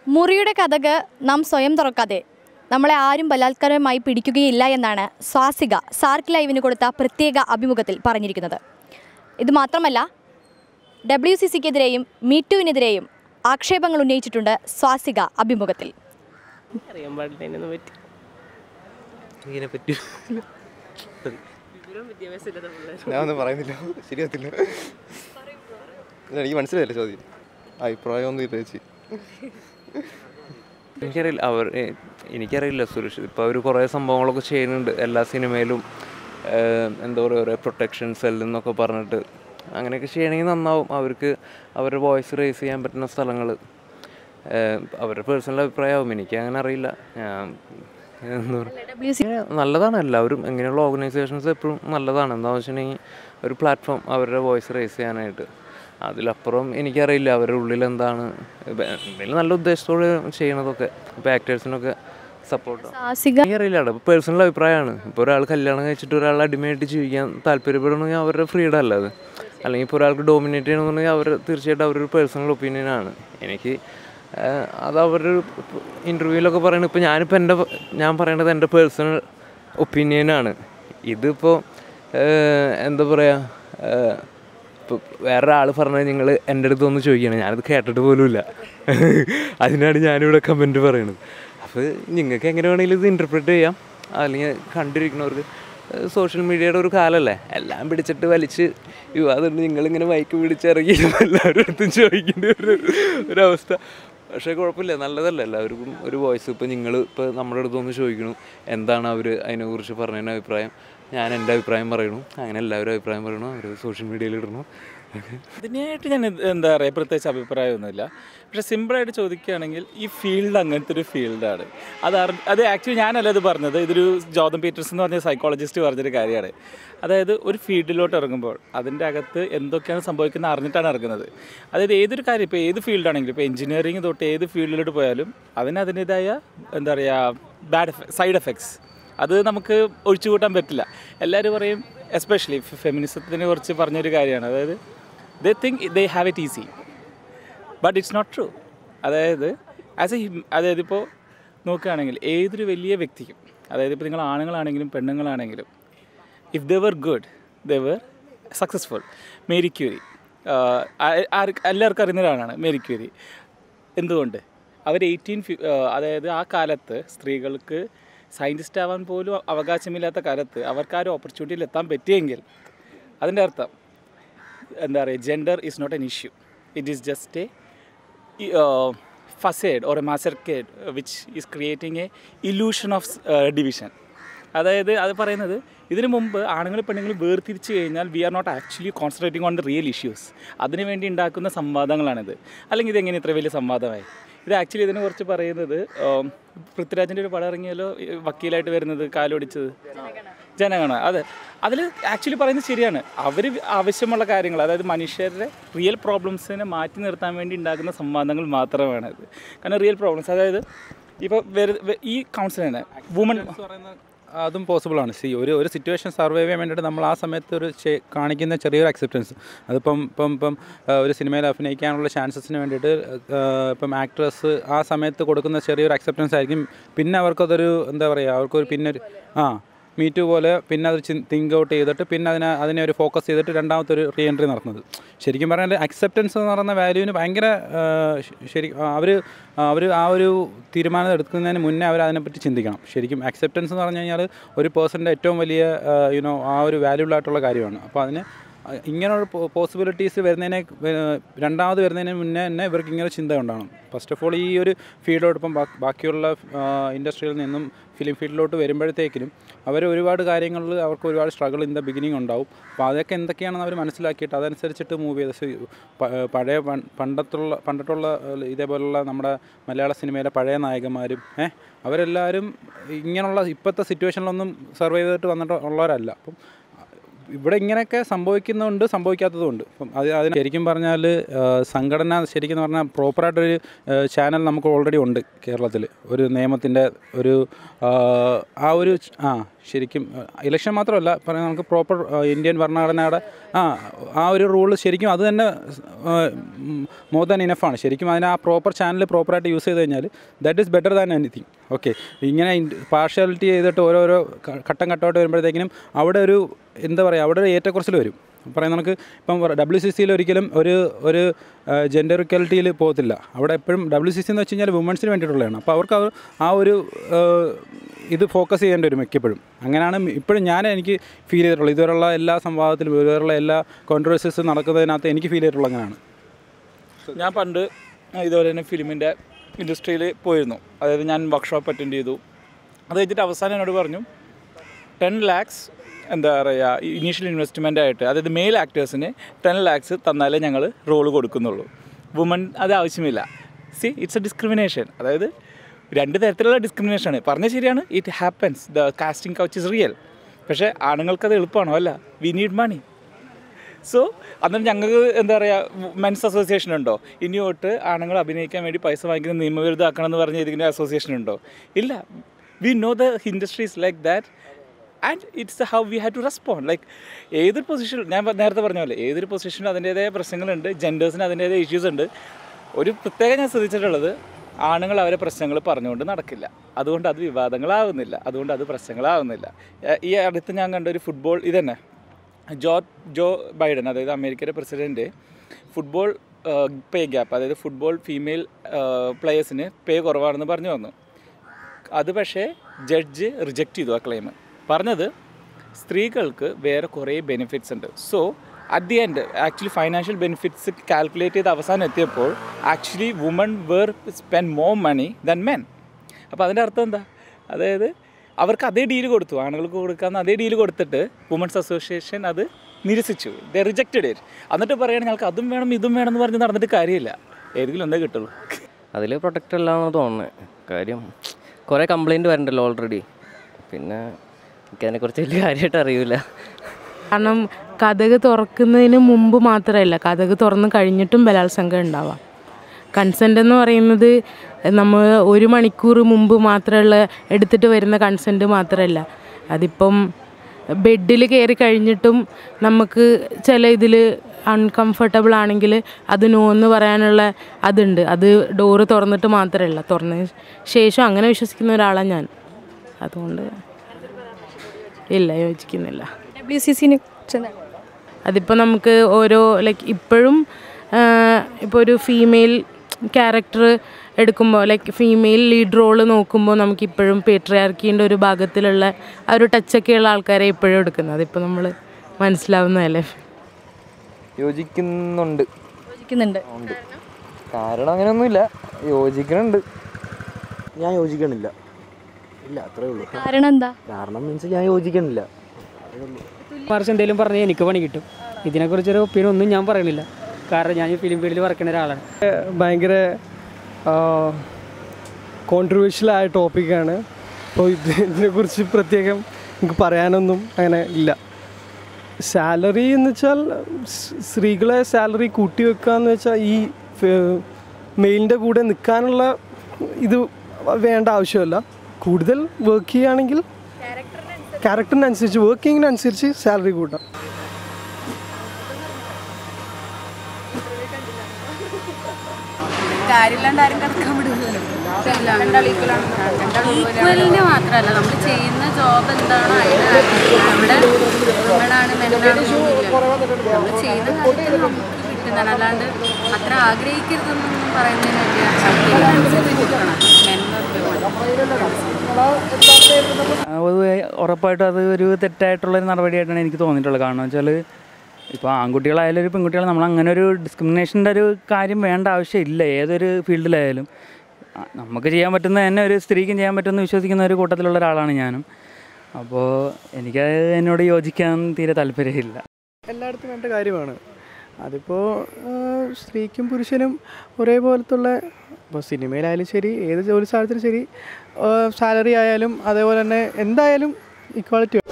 മുറിയുടെ കഥക് നാം സ്വയം തുറക്കാതെ നമ്മളെ ആരും ബലാത്കാരമായി പിടിക്കുകയില്ല എന്നാണ് സ്വാസിക സാർക്ക് ലൈവിന് കൊടുത്ത പ്രത്യേക അഭിമുഖത്തിൽ പറഞ്ഞിരിക്കുന്നത് ഇത് മാത്രമല്ല ഡബ്ല്യു സി സിക്കെതിരെയും മീറ്റുവിനെതിരെയും ആക്ഷേപങ്ങൾ ഉന്നയിച്ചിട്ടുണ്ട് സ്വാസിക അഭിമുഖത്തിൽ അറിയാൻ പാടില്ല അതിനൊന്നും പറ്റി ഇതിനെ പറ്റി വിവരം വിദ്യാഭ്യാസം ഇല്ലാത്ത പിള്ളേർ ഞാൻ ഒന്നും പറയുന്നില്ല ശരിയാത്തില്ല ഇല്ല, എനിക്ക് മനസ്സിലായില്ല ചോദ്യം അഭിപ്രായമൊന്നും ഇല്ല ചേച്ചി എനിക്കറിയില്ല അവർ എ- എനിക്കറിയില്ല സുരേഷ് ഇപ്പോൾ അവർ കുറേ സംഭവങ്ങളൊക്കെ ചെയ്യുന്നുണ്ട് എല്ലാ സിനിമയിലും ഏഹ്, എന്താ പറയുക ഓരോ പ്രൊട്ടക്ഷൻ സെൽ എന്നൊക്കെ പറഞ്ഞിട്ട് അങ്ങനെയൊക്കെ ചെയ്യണമെങ്കിൽ നന്നാവും അവർക്ക് അവരുടെ വോയിസ് റേസ് ചെയ്യാൻ പറ്റുന്ന സ്ഥലങ്ങൾ അവരുടെ പേഴ്സണൽ അഭിപ്രായമാവും എനിക്ക് അങ്ങനെ അറിയില്ല ഞാൻ എന്താ പറയുക ഡബ്ല്യു സി നല്ലതാണ് എല്ലാവരും ഇങ്ങനെയുള്ള ഓർഗനൈസേഷൻസ് എപ്പോഴും നല്ലതാണ് എന്താണെന്ന് വെച്ചിട്ടുണ്ടെങ്കിൽ ഒരു പ്ലാറ്റ്ഫോം അവരുടെ വോയിസ് റേസ് ചെയ്യാനായിട്ട് അതിലപ്പുറം എനിക്കറിയില്ല അവരുടെ ഉള്ളിൽ എന്താണ് ഇപ്പം എന്തെങ്കിലും നല്ല ഉദ്ദേശത്തോടെ ചെയ്യണതൊക്കെ ഇപ്പോൾ ആക്ടേഴ്സിനൊക്കെ സപ്പോർട്ട് സ്വാസിക എനിക്കറിയില്ല ഇപ്പോൾ പേഴ്സണൽ അഭിപ്രായമാണ് ഇപ്പോൾ ഒരാൾ കല്യാണം കഴിച്ചിട്ട് ഒരാൾ അടിമയായിട്ട് ജീവിക്കാൻ താല്പര്യപ്പെടണമെങ്കിൽ അവരുടെ ഫ്രീഡം അല്ല അത് അല്ലെങ്കിൽ ഇപ്പോൾ ഒരാൾക്ക് ഡോമിനേറ്റ് ചെയ്യണമെന്നുണ്ടെങ്കിൽ അവർ തീർച്ചയായിട്ടും അവരൊരു പേഴ്സണൽ ഒപ്പീനിയനാണ് എനിക്ക് ആഹ്, അത് അവരുടെ ഇൻ്റർവ്യൂവിലൊക്കെ പറയുന്നത് ഇപ്പോൾ ഞാനിപ്പോൾ എൻ്റെ ഞാൻ പറയേണ്ടത് എൻ്റെ പേഴ്സണൽ ഒപ്പീനിയനാണ് ഇതിപ്പോൾ എന്താ പറയുക ഇപ്പോൾ വേറെ ആൾ പറഞ്ഞത് നിങ്ങൾ എൻ്റെ അടുത്ത് ഒന്ന് ചോദിക്കണം ഞാനത് കേട്ടിട്ട് പോലുമില്ല അതിനാണ് ഞാനിവിടെ കമൻറ്റ് പറയുന്നത് അപ്പോൾ നിങ്ങൾക്ക് എങ്ങനെ വേണമെങ്കിലും ഇത് ഇൻ്റർപ്രിറ്റ് ചെയ്യാം അല്ലെങ്കിൽ കണ്ടിരിക്കുന്നവർക്ക് സോഷ്യൽ മീഡിയയുടെ ഒരു കാലമല്ലേ എല്ലാം പിടിച്ചിട്ട് വലിച്ച് യോ അതുകൊണ്ട് നിങ്ങളിങ്ങനെ മൈക്ക് പിടിച്ചിറങ്ങി എല്ലാവരുടെ അടുത്തും ചോദിക്കേണ്ട ഒരു ഒരവസ്ഥ പക്ഷേ കുഴപ്പമില്ല നല്ലതല്ല എല്ലാവർക്കും ഒരു വോയിസ് ഇപ്പോൾ നിങ്ങൾ ഇപ്പോൾ നമ്മുടെ അടുത്തൊന്ന് ചോദിക്കണു എന്താണ് അവർ അതിനെക്കുറിച്ച് പറഞ്ഞതിൻ്റെ അഭിപ്രായം ഞാൻ എൻ്റെ അഭിപ്രായം പറയണു അങ്ങനെ എല്ലാവരും അഭിപ്രായം പറയണു അവർ സോഷ്യൽ മീഡിയയിൽ ഇടണു ഇതിനായിട്ട് ഞാൻ ഇത് എന്താ പറയുക പ്രത്യേകിച്ച് അഭിപ്രായമൊന്നുമില്ല പക്ഷെ സിമ്പിളായിട്ട് ചോദിക്കുകയാണെങ്കിൽ ഈ ഫീൽഡ് അങ്ങനത്തെ ഒരു ഫീൽഡാണ് അത് അറി അത് ആക്ച്വലി ഞാനല്ല ഇത് പറഞ്ഞത് ഇതൊരു ജോതം പീറ്റേഴ്സ് എന്ന് പറഞ്ഞ സൈക്കോളജിസ്റ്റ് പറഞ്ഞൊരു കാര്യമാണ് അതായത് ഒരു ഫീൽഡിലോട്ട് ഇറങ്ങുമ്പോൾ അതിൻ്റെ അകത്ത് എന്തൊക്കെയാണ് സംഭവിക്കുന്നത് അറിഞ്ഞിട്ടാണ് ഇറങ്ങുന്നത് അതായത് ഏതൊരു കാര്യം ഇപ്പോൾ ഏത് ഫീൽഡാണെങ്കിലും ഇപ്പോൾ എഞ്ചിനീയറിംഗ് തൊട്ട് ഏത് ഫീൽഡിലോട്ട് പോയാലും അതിന് അതിൻ്റെതായ എന്താ പറയുക ബാഡ് സൈഡ് എഫക്ട്സ് അത് നമുക്ക് ഒഴിച്ചു കൂട്ടാൻ പറ്റില്ല എല്ലാവരും പറയും എസ്പെഷ്യലി ഫെമിനിസത്തിനെ കുറിച്ച് പറഞ്ഞൊരു കാര്യമാണ് അതായത് they think they have it easy but it's not true അതായത് ആസ് എ അതായത് ഇപ്പോൾ നോക്കുകയാണെങ്കിൽ ഏതൊരു വലിയ വ്യക്തിക്കും അതായത് ഇപ്പോൾ നിങ്ങൾ ആണുങ്ങളാണെങ്കിലും പെണ്ണുങ്ങളാണെങ്കിലും if they were good they were successful Marie Curie എല്ലാവർക്കും അറിയുന്ന ഒരാളാണ് മേരി ക്യൂരി എന്തുകൊണ്ട് അവർ എയ്റ്റീൻ അതായത് ആ കാലത്ത് സ്ത്രീകൾക്ക് സയൻറ്റിസ്റ്റ് ആവാൻ പോലും അവകാശമില്ലാത്ത കാലത്ത് അവർക്ക് ആ ഒരു ഓപ്പർച്യൂണിറ്റിയിൽ എത്താൻ പറ്റിയെങ്കിൽ അതിൻ്റെ അർത്ഥം എന്താ പറയുക gender is not an issue it is just a facade or a masquerade which is creating an illusion of division അതായത് അത് പറയുന്നത് ഇതിനു മുമ്പ് ആണുങ്ങൾ പെണ്ണുങ്ങൾ വേർതിരിച്ച് കഴിഞ്ഞാൽ we are not actually concentrating on the real issues അതിനുവേണ്ടി ഉണ്ടാക്കുന്ന സംവാദങ്ങളാണിത് അല്ലെങ്കിൽ ഇതെങ്ങനെ ഇത്ര വലിയ സംവാദമായി ഇത് ആക്ച്വലി ഇതിനെ കുറിച്ച് പറയുന്നത് ഉം, പൃഥ്വിരാജിൻ്റെ ഒരു പടം ഇറങ്ങിയാലോ ഈ വക്കീലായിട്ട് വരുന്നത് കാലൊടിച്ചത് ജനഗണ അതെ അതിൽ ആക്ച്വലി പറയുന്നത് ശരിയാണ് അവർ ആവശ്യമുള്ള കാര്യങ്ങൾ അതായത് മനുഷ്യരുടെ റിയൽ പ്രോബ്ലംസിനെ മാറ്റി നിർത്താൻ വേണ്ടി ഉണ്ടാക്കുന്ന സംവാദങ്ങൾ മാത്രമാണ് ഇത് കാരണം റിയൽ പ്രോബ്ലംസ് അതായത് ഇപ്പോൾ ഈ കൗൺസിൽ തന്നെ വുമൺ അതും പോസിബിൾ ആണ് സി ഒരു ഒരു സിറ്റുവേഷൻ സർവൈവ് ചെയ്യാൻ വേണ്ടിയിട്ട് നമ്മൾ ആ സമയത്ത് ഒരു ചെ- കാണിക്കുന്ന ചെറിയൊരു അക്സെപ്റ്റൻസ് അതിപ്പം ഇപ്പം ഇപ്പം ആ, ഒരു സിനിമയിൽ അഭിനയിക്കാനുള്ള ചാൻസസിന് വേണ്ടിയിട്ട് ആ, ഇപ്പം ആക്ട്രസ് ആ സമയത്ത് കൊടുക്കുന്ന ചെറിയൊരു അക്സെപ്റ്റൻസ് ആയിരിക്കും പിന്നെ അവർക്കതൊരു എന്താ പറയുക അവർക്കൊരു പിന്നെ ഒരു ആ മീറ്റു പോലെ പിന്നെ അത് തിങ്ക് ഔട്ട് ചെയ്തിട്ട് പിന്നെ അതിനെ അതിനെ ഒരു ഫോക്കസ് ചെയ്തിട്ട് രണ്ടാമത്തെ ഒരു റീ എൻട്രി നടത്തുന്നത് ശരിക്കും പറഞ്ഞാൽ അക്സെപ്റ്റൻസ് എന്ന് പറയുന്ന വാല്യൂവിന് ഭയങ്കര ആ, ശ- ശരി അവർ അവർ ആ ഒരു തീരുമാനം എടുക്കുന്നതിന് മുന്നേ അവർ അതിനെപ്പറ്റി ചിന്തിക്കണം ശരിക്കും അക്സെപ്റ്റൻസ് എന്ന് പറഞ്ഞു കഴിഞ്ഞാൽ ഒരു പേഴ്സൻ്റെ ഏറ്റവും വലിയ യുനോ ആ ഒരു വാല്യൂബിൾ ആയിട്ടുള്ള കാര്യമാണ് അപ്പോൾ അതിന് അഹ് ഇങ്ങനെയുള്ള പോസിബിലിറ്റീസ് വരുന്നതിനെ വേ- രണ്ടാമത് വരുന്നതിന് മുന്നേ തന്നെ ഇവർക്ക് ഇങ്ങനെ ചിന്ത ഉണ്ടാവണം ഫസ്റ്റ് ഓഫ് ഓൾ ഈ ഒരു ഫീൽഡിലോട്ട് ഇപ്പം ബാ- ബാക്കിയുള്ള ഇൻഡസ്ട്രിയിൽ നിന്നും ഫിലിം ഫീൽഡിലോട്ട് വരുമ്പോഴത്തേക്കിനും അവർ ഒരുപാട് കാര്യങ്ങളിൽ അവർക്ക് ഒരുപാട് സ്ട്രഗിൾ ഇൻ ദ ബിഗിനിങ് ഉണ്ടാവും അപ്പോൾ അതൊക്കെ എന്തൊക്കെയാണെന്ന് അവർ മനസ്സിലാക്കിയിട്ട് അതനുസരിച്ചിട്ട് മൂവ് ചെയ്ത് സി- പ- പഴയ പൺ- പണ്ടത്തുള്ള പണ്ടിട്ടുള്ള ഏഹ്, ഇതേപോലുള്ള നമ്മുടെ മലയാള സിനിമയിലെ പഴയ നായകന്മാരും ഏഹ് അവരെല്ലാവരും ഇങ്ങനെയുള്ള ഇപ്പോഴത്തെ സിറ്റുവേഷനിലൊന്നും സർവൈവ് ചെയ്തിട്ട് വന്നിട്ട് ഉള്ളവരല്ല അപ്പം ഇവിടെ ഇങ്ങനെയൊക്കെ സംഭവിക്കുന്നുണ്ട് സംഭവിക്കാത്തതുണ്ട് അപ്പം അത് അതിന് ശരിക്കും പറഞ്ഞാൽ സംഘടന ശരിക്കും പറഞ്ഞാൽ പ്രോപ്പറായിട്ടൊരു ചാനൽ നമുക്ക് ഓൾറെഡി ഉണ്ട് കേരളത്തിൽ ഒരു നിയമത്തിൻ്റെ ഒരു ആ, ആ ഒരു ച- ആ ശരിക്കും ഇലക്ഷൻ മാത്രമല്ല പറയാം നമുക്ക് പ്രോപ്പർ ഇന്ത്യൻ ഭരണഘടനയുടെ ആ ആ ഒരു റൂൾ ശരിക്കും അത് തന്നെ മോർ ദാൻ ഇനഫാണ് ശരിക്കും അതിന് ആ പ്രോപ്പർ ചാനൽ പ്രോപ്പറായിട്ട് യൂസ് ചെയ്ത് കഴിഞ്ഞാൽ that is better than anything okay ഇങ്ങനെ പാർഷ്യാലിറ്റി ചെയ്തിട്ട് ഓരോരോ ഘ- ഘട്ടം ഘട്ടമായിട്ട് വരുമ്പോഴത്തേക്കിനും അവിടെ ഒരു എന്താ പറയുക അവിടെ ഒരു ഏറ്റക്കുറച്ചിൽ വരും പറയുന്ന നമുക്ക് ഇപ്പം ഡബ്ല്യു സി സിയിൽ ഒരിക്കലും ഒരു ഒരു ജെൻഡർ ഇക്വാലിറ്റിയിൽ പോകത്തില്ല അവിടെ എപ്പോഴും ഡബ്ല്യു സി സി എന്ന് വെച്ച് കഴിഞ്ഞാൽ വുമൻസിന് വേണ്ടിയിട്ടുള്ളതാണ് അപ്പോൾ അവർക്ക് അവർ ആ ഒരു ആ, ഇത് ഫോക്കസ് ചെയ്യേണ്ടി വരും മിക്കപ്പോഴും അങ്ങനെയാണ് ഇപ്പോഴും ഞാൻ എനിക്ക് ഫീൽ ചെയ്തിട്ടുള്ളത് ഇതുവരെയുള്ള എല്ലാ സംവാദത്തിലും ഇതുവരെയുള്ള എല്ലാ കോൺട്രവേഴ്സീസ് നടക്കുന്നതിനകത്ത് എനിക്ക് ഫീൽ ചെയ്തിട്ടുള്ളത് അങ്ങനെയാണ് ഞാൻ പണ്ട് ഇതുപോലെ തന്നെ ഫിലിമിൻ്റെ ഇൻഡസ്ട്രിയിൽ പോയിരുന്നു അതായത് ഞാൻ വർക്ക്ഷോപ്പ് അറ്റൻഡ് ചെയ്തു അത് കഴിഞ്ഞിട്ട് അവസാനം എന്നോട് പറഞ്ഞു ടെൻ ലാക്സ് എന്താ പറയുക ഇനീഷ്യൽ ഇൻവെസ്റ്റ്മെൻ്റ് ആയിട്ട് അതായത് മെയിൽ ആക്ടേഴ്സിന് ടെൻ ലാക്സ് തന്നാലേ ഞങ്ങൾ റോൾ കൊടുക്കുന്നുള്ളൂ വുമൺ അത് ആവശ്യമില്ല സി ഇറ്റ്സ് എ ഡിസ്ക്രിമിനേഷൻ അതായത് രണ്ട് തരത്തിലുള്ള ഡിസ്ക്രിമിനേഷനാണ് പറഞ്ഞ ശരിയാണ് it happens the casting couch is real പക്ഷേ ആണുങ്ങൾക്കത് എളുപ്പമാണോ അല്ല വി നീഡ് മണി സോ അന്നേരം ഞങ്ങൾക്ക് എന്താ പറയുക മെൻസ് അസോസിയേഷൻ ഉണ്ടോ ഇനി തൊട്ട് ആണുങ്ങൾ അഭിനയിക്കാൻ വേണ്ടി പൈസ വാങ്ങിക്കുന്ന നിയമവിരുദ്ധമാക്കണം എന്ന് പറഞ്ഞ ഇതിൻ്റെ അസോസിയേഷൻ ഉണ്ടോ ഇല്ല we know the industries like that and it's how we have to respond like ഏതൊരു പൊസിഷൻ ഞാൻ പ- നേരത്തെ പറഞ്ഞ പോലെ ഏതൊരു പൊസിഷനും അതിൻ്റേതായ പ്രശ്നങ്ങളുണ്ട് ജെൻഡേഴ്സിന് അതിൻ്റേതായ ഇഷ്യൂസ് ഉണ്ട് ഒരു പ്രത്യേകം ഞാൻ ശ്രദ്ധിച്ചിട്ടുള്ളത് ആണുങ്ങൾ അവരെ പ്രശ്നങ്ങൾ പറഞ്ഞുകൊണ്ട് നടക്കില്ല അതുകൊണ്ട് അത് വിവാദങ്ങളാവുന്നില്ല അതുകൊണ്ട് അത് പ്രശ്നങ്ങളാവുന്നില്ല ഏ- ഈ അടുത്ത് ഞാൻ കണ്ട ഒരു ഫുട്ബോൾ ഇതന്നെ ജോ ജോ ബൈഡൻ അതായത് അമേരിക്കയുടെ പ്രസിഡൻറ്റ് ഫുട്ബോൾ പേ ഗ്യാപ്പ് അതായത് ഫുട്ബോൾ ഫീമെയിൽ പ്ലെയേഴ്സിന് പേ കുറവാണെന്ന് പറഞ്ഞു വന്നു അത് പക്ഷേ ജഡ്ജ് റിജക്റ്റ് ചെയ്തു ആ ക്ലെയിം പറഞ്ഞത് സ്ത്രീകൾക്ക് വേറെ കുറേ ബെനിഫിറ്റ്സ് ഉണ്ട് so at the end actually financial benefits calculate ചെയ്ത് അവസാനം എത്തിയപ്പോൾ actually woman were spend more money than men അപ്പോൾ അതിൻ്റെ അർത്ഥം എന്താ അതായത് അവർക്ക് അതേ ഡീല് കൊടുത്തു ആണുങ്ങൾക്ക് കൊടുക്കാവുന്ന അതേ ഡീല് കൊടുത്തിട്ട് വുമൻസ് അസോസിയേഷൻ അത് നിരസിച്ചു ദ റിജക്റ്റഡ് ഇറ്റ് എന്നിട്ട് പറയുകയാണെങ്കിൽ ഞങ്ങൾക്ക് അതും വേണം ഇതും വേണം എന്ന് പറഞ്ഞ് നടന്നിട്ട് കാര്യമില്ല ഏതെങ്കിലും ഒന്നേ കിട്ടുള്ളൂ അതിൽ പ്രൊട്ടക്റ്റ് അല്ലാന്ന് തോന്നുന്നത് കാര്യം കുറേ കംപ്ലൈൻറ്റ് വരണ്ടല്ലോ ഓൾറെഡി പിന്നെ എനിക്കതിനെക്കുറിച്ച് വലിയ കാര്യമായിട്ട് അറിയില്ല കാരണം കഥക് തുറക്കുന്നതിന് മുമ്പ് മാത്രമല്ല കഥക് തുറന്ന് കഴിഞ്ഞിട്ടും ബലാത്സംഗം ഉണ്ടാവാം കൺസെൻ്റ് എന്ന് പറയുന്നത് നമ്മൾ ഒരു മണിക്കൂർ മുമ്പ് മാത്രമുള്ള എടുത്തിട്ട് വരുന്ന കൺസെൻറ്റ് മാത്രമല്ല അതിപ്പം ബെഡിൽ കയറി കഴിഞ്ഞിട്ടും നമുക്ക് ചില ഇതിൽ അൺകംഫർട്ടബിൾ ആണെങ്കിൽ അത് നോ എന്ന് പറയാനുള്ള അതുണ്ട് അത് ഡോറ് തുറന്നിട്ട് മാത്രമല്ല തുറന്നതിന് ശേഷം അങ്ങനെ വിശ്വസിക്കുന്ന ഒരാളാണ് ഞാൻ അതുകൊണ്ട് ഇല്ല യോജിക്കുന്നില്ല ഡബ്ല്യു സി സിനെ കുറിച്ച് അതിപ്പോൾ നമുക്ക് ഓരോ ലൈക്ക് ഇപ്പോഴും ഇപ്പോൾ ഒരു ഫീമെയിൽ ക്യാരക്ടർ എടുക്കുമ്പോൾ ലൈക്ക് ഫീമെയിൽ ലീഡ് റോള് നോക്കുമ്പോൾ നമുക്ക് ഇപ്പോഴും പേട്രിയാർക്കീൻ്റെ ഒരു ഭാഗത്തിലുള്ള ആ ഒരു ടച്ചൊക്കെയുള്ള ആൾക്കാരെ ഇപ്പോഴും എടുക്കുന്നത് അതിപ്പോൾ നമ്മൾ മനസ്സിലാവുന്നതല്ലേ യോജിക്കുന്നുണ്ട് യോജിക്കുന്നുണ്ട് കാരണം അങ്ങനെയൊന്നുമില്ല യോജിക്കുന്നുണ്ട് ഞാൻ യോജിക്കണില്ല ഇല്ല അത്രേ ഉള്ളൂ കാരണം എന്താ കാരണം മീൻസ് ഞാൻ യോജിക്കണില്ല മറിച്ച് എന്തെങ്കിലും പറഞ്ഞാൽ എനിക്ക് പണി കിട്ടും ഇതിനെക്കുറിച്ചൊരു ഒപ്പീനിയൻ ഒന്നും ഞാൻ പറയണില്ല കാരണം ഞാൻ ഈ ഫിലിം ഫീൽഡിൽ വർക്ക് ചെയ്യുന്ന ഒരാളാണ് ഭയങ്കര കോൺട്രവേഴ്ഷ്യൽ ആയ ടോപ്പിക്കാണ് അപ്പോൾ ഇതിനെക്കുറിച്ച് പ്രത്യേകം എനിക്ക് പറയാനൊന്നും അങ്ങനെ ഇല്ല സാലറി എന്ന് വെച്ചാൽ സ് സ്ത്രീകളെ സാലറി കൂട്ടി വെക്കുക എന്ന് വെച്ചാൽ ഈ മെയിലിൻ്റെ കൂടെ നിൽക്കാനുള്ള ഇത് വേണ്ട ആവശ്യമല്ല കൂടുതൽ വർക്ക് ചെയ്യുകയാണെങ്കിൽ ക്യാരക്ടറിനനുസരിച്ച് വർക്കിങ്ങിനനുസരിച്ച് സാലറി കൂട്ടാം കാര്യമില്ലാണ്ട് ആരും കിടക്കാൻ വിടുന്നില്ല ഈക്വലിന് മാത്രമല്ല നമ്മൾ ചെയ്യുന്ന ജോബ് എന്താണോ അതിന് അവിടെ വുമണാണ് മെന്നാണ് നമ്മൾ ചെയ്യുന്ന കാര്യത്തിൽ നമുക്ക് കിട്ടുന്നതാണ് അല്ലാണ്ട് അത്ര ആഗ്രഹിക്കരുതെന്നൊന്നും പറയുന്നതിന് വലിയ ശക്തിയില്ല അനുസരിച്ച് കിട്ടണം മെൻ അത് ഉറപ്പായിട്ടും അത് ഒരു തെറ്റായിട്ടുള്ളൊരു നടപടിയായിട്ടാണ് എനിക്ക് തോന്നിയിട്ടുള്ളത് കാരണം വെച്ചാൽ ഇപ്പോൾ ആൺകുട്ടികളായാലും ഒരു പെൺകുട്ടികളായാലും നമ്മൾ അങ്ങനെ ഒരു ഡിസ്ക്രിമിനേഷൻ്റെ ഒരു കാര്യം വേണ്ട ആവശ്യമില്ല ഏതൊരു ഫീൽഡിലായാലും ആ, നമുക്ക് ചെയ്യാൻ പറ്റുന്ന തന്നെ ഒരു സ്ത്രീക്കും ചെയ്യാൻ പറ്റുമെന്ന് വിശ്വസിക്കുന്ന ഒരു കൂട്ടത്തിലുള്ള ഒരാളാണ് ഞാനും അപ്പോൾ എനിക്ക് എന്നോട് യോജിക്കാൻ തീരെ താല്പര്യമില്ല എല്ലായിടത്തും വേണ്ട കാര്യമാണ് അതിപ്പോൾ സ്ത്രീക്കും പുരുഷനും ഒരേപോലത്തുള്ള ഇപ്പോൾ സിനിമയിലായാലും ശരി ഏത് ജോലി സ്ഥലത്തിലും ശരി സാലറി ആയാലും അതേപോലെ തന്നെ എന്തായാലും ഇക്വാളിറ്റി